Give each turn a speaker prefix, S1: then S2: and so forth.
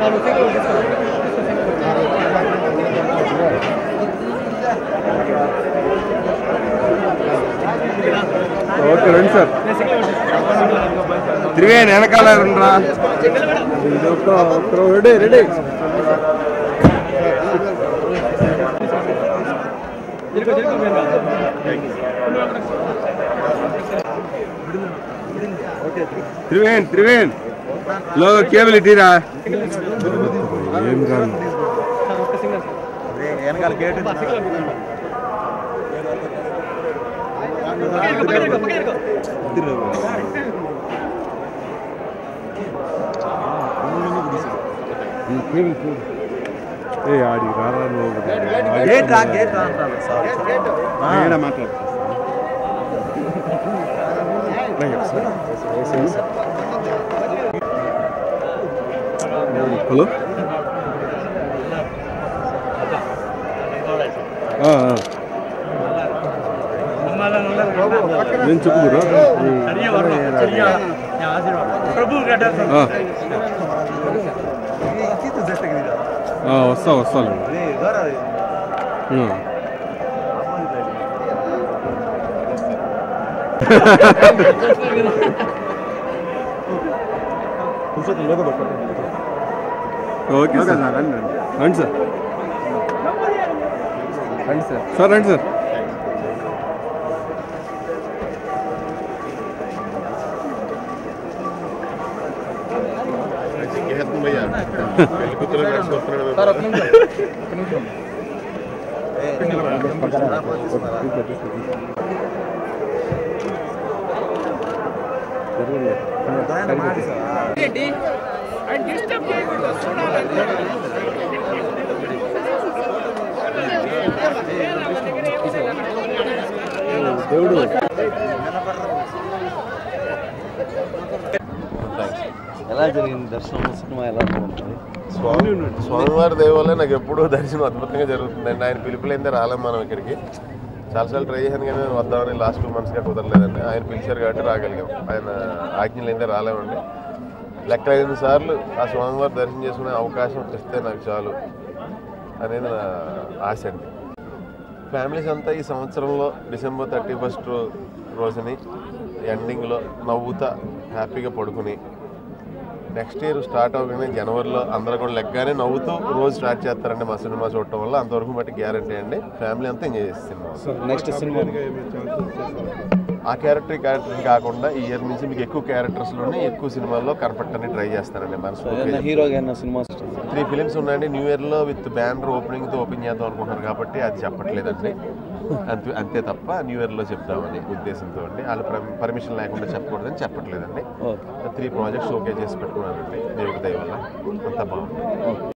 S1: Okay రండి sir
S2: Triveni వెనకాల రా
S1: ఇది ఒక ఒక ready ready
S2: Triveni Triveni logo cable ఇటీరా
S1: ఏం కాదు
S3: వెనకాల గేట్
S1: ఏ ఆడి రారా నువ్వు
S3: గేట్ రా గేట్ రా అంటారు సార్
S1: ఏడా మాట్లాడు హలో ఆ, ఆ. నేను చెప్పుకురా ఆ. ఆ, వస్తా వస్తాను ఆ. ఓకే సార్ రండి సార్ రండి సార్ సార్ రండి సార్ దేవుడు
S3: ఎలా జరిగింది దర్శనం సినిమా ఎలా ఉంటుంది
S4: స్వామి స్వామివారి దయ వల్ల నాకు ఎప్పుడూ దర్శనం అద్భుతంగా జరుగుతుందండి ఆయన పిలుపులైందే రాలేం మనం ఇక్కడికి చాలాసార్లు ట్రై చేశాను కానీ వద్దామని లాస్ట్ టూ మంత్స్గా కుదరలేదండి ఆయన పిలిచారు కాబట్టి రాగలిగాం ఆయన ఆజ్ఞలైందే రాలేమండి లెక్క ఐదు సార్లు ఆ స్వామివారి దర్శనం చేసుకునే అవకాశం ఇస్తే నాకు చాలు అనేది నా ఆశ అండి ఫ్యామిలీస్ అంతా ఈ సంవత్సరంలో డిసెంబర్ థర్టీ ఫస్ట్ రోజుని ఎండింగ్లో నవ్వుతా హ్యాపీగా పడుకుని నెక్స్ట్ ఇయర్ స్టార్ట్ అవగానే జనవరిలో అందరూ కూడా లెగ్గానే నవ్వుతూ రోజు స్టార్ట్ చేస్తారండి మా సినిమా చూడటం వల్ల అంతవరకు బట్టి గ్యారంటీ అండి ఫ్యామిలీ అంతా ఎంజాయ్ చేస్తుంది
S3: నెక్స్ట్ సినిమా
S4: ఆ క్యారెక్టర్ ఈ క్యారెక్టర్ కాకుండా ఈ ఇయర్ నుంచి మీకు ఎక్కువ క్యారెక్టర్స్లోనే ఎక్కువ సినిమాల్లో కనపడటానికి ట్రై చేస్తానండి మనస్ఫూర్తిగా
S3: హీరోగా ఏమైనా సినిమా
S4: త్రీ ఫిలిమ్స్ ఉన్నాయండి న్యూ ఇయర్లో విత్ బ్యానర్ ఓపెనింగ్తో ఓపెన్ చేద్దాం అనుకుంటున్నారు కాబట్టి అది చెప్పట్లేదండి అంతే అంతే తప్ప న్యూ ఇయర్లో చెప్తామని ఉద్దేశంతో అండి వాళ్ళు పర్మిషన్ లేకుండా చెప్పకూడదని చెప్పట్లేదండి త్రీ ప్రాజెక్ట్స్ ఓకే చేసి పెట్టుకున్నానండి దేవుడి దయ వల్ల అంతా బాగుంది